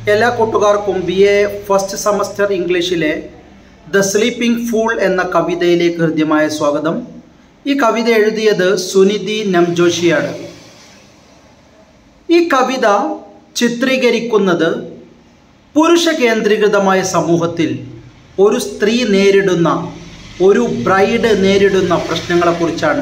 എല്ലാ കൂട്ടുകാർക്കും B A first semester ഇംഗ്ലീഷിലെ ദ സ്ലീപ്പിംഗ് ഫൂൾ എന്ന കവിതയിലേക്ക് ഹൃദ്യമായ സ്വാഗതം ഈ കവിത എഴുതിയത് സുനിധി നംജോഷിയാണ് ഈ കവിത ചിത്രീകരിക്കുന്നത് പുരുഷ കേന്ദ്രീകൃതമായ സമൂഹത്തിൽ ഒരു സ്ത്രീ നേരിടുന്ന ഒരു ബ്രൈഡ് നേരിടുന്ന പ്രശ്നങ്ങളെക്കുറിച്ചാണ്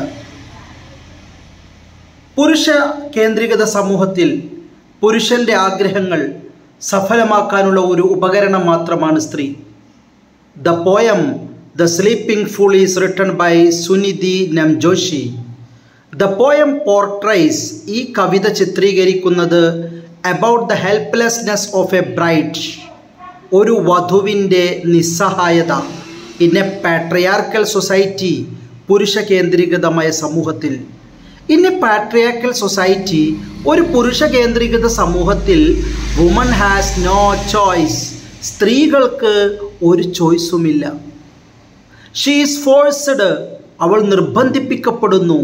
പുരുഷ കേന്ദ്രീകൃത സമൂഹത്തിൽ പുരുഷൻ്റെ ആഗ്രഹങ്ങൾ സഫലമാക്കാനുള്ള ഒരു ഉപകരണം മാത്രമാണ് സ്ത്രീ the poem the sleeping fool is written by Suniti Namjoshi the poem portrays ഈ കവിത ചിത്രീകരിക്കുന്നത് about the helplessness of a bride ഒരു വധുവിൻ്റെ നിസ്സഹായത ഇൻ എ പാട്രിയാർക്കൽ സൊസൈറ്റി പുരുഷ കേന്ദ്രീകൃതമായ സമൂഹത്തിൽ ഇൻ എ പാട്രിയാർക്കൽ സൊസൈറ്റി ഒരു പുരുഷ കേന്ദ്രീകൃത സമൂഹത്തിൽ വുമൺ ഹാസ് നോ ചോയ്സ് സ്ത്രീകൾക്ക് ഒരു ചോയ്സുമില്ല ഷീ ഈസ് ഫോഴ്സ്ഡ് അവൾ നിർബന്ധിപ്പിക്കപ്പെടുന്നു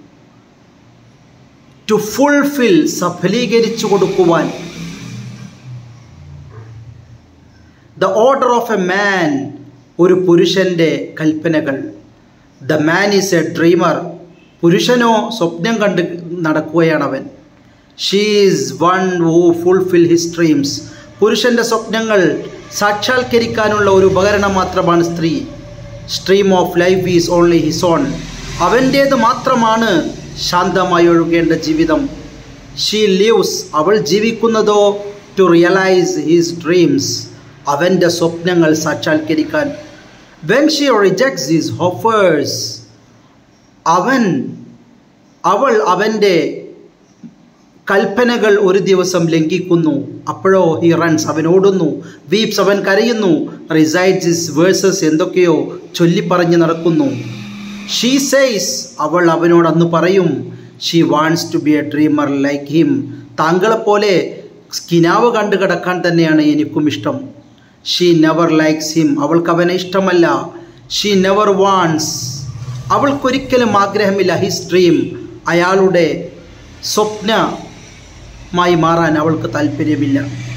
ടു ഫുൾഫിൽ സഫലീകരിച്ചു കൊടുക്കുവാൻ the order of a man ഒരു പുരുഷൻ്റെ കൽപ്പനകൾ the man is a dreamer പുരുഷനോ സ്വപ്നം കണ്ട് നടക്കുകയാണവൻ she's one who fulfil his dreams പുരുഷൻ്റെ സ്വപ്നങ്ങൾ സാക്ഷാത്കരിക്കാനുള്ള ഒരു ഉപകരണം മാത്രമാണ് സ്ത്രീ stream of life is only his own അവൻ്റേത് മാത്രമാണ് ശാന്തമായി ഒഴുകേണ്ട ജീവിതം ഷീ ലിവ്സ് അവൾ ജീവിക്കുന്നതോ ടു റിയലൈസ് ഹിസ് ഡ്രീംസ് അവൻ്റെ സ്വപ്നങ്ങൾ സാക്ഷാത്കരിക്കാൻ when she rejects his offers അവൻ അവൾ അവൻ്റെ കൽപ്പനകൾ ഒരു ദിവസം ലംഘിക്കുന്നു അപ്പോഴോ ഹി റൺസ് അവൻ ഓടുന്നു വീപ്സ് അവൻ കരയുന്നു റിസൈഡ്സ് ഇസ് വേഴ്സസ് എന്തൊക്കെയോ ചൊല്ലിപ്പറഞ്ഞ് നടക്കുന്നു ഷീ സെയ്സ് അവൾ അവനോട് അന്ന് പറയും she wants to be a dreamer like him താങ്കളെപ്പോലെ കിനാവ് കണ്ടു കിടക്കാൻ തന്നെയാണ് എനിക്കും ഇഷ്ടം ഷീ നെവർ ലൈക്സ് ഹിം അവൾക്ക് അവനെ ഇഷ്ടമല്ല ഷീ നെവർ വാണ്ട്സ് അവൾക്കൊരിക്കലും ആഗ്രഹമില്ല ഹിസ് ഡ്രീം അയാളുടെ സ്വപ്നമായി മാറാൻ അവൾക്ക് താല്പര്യമില്ല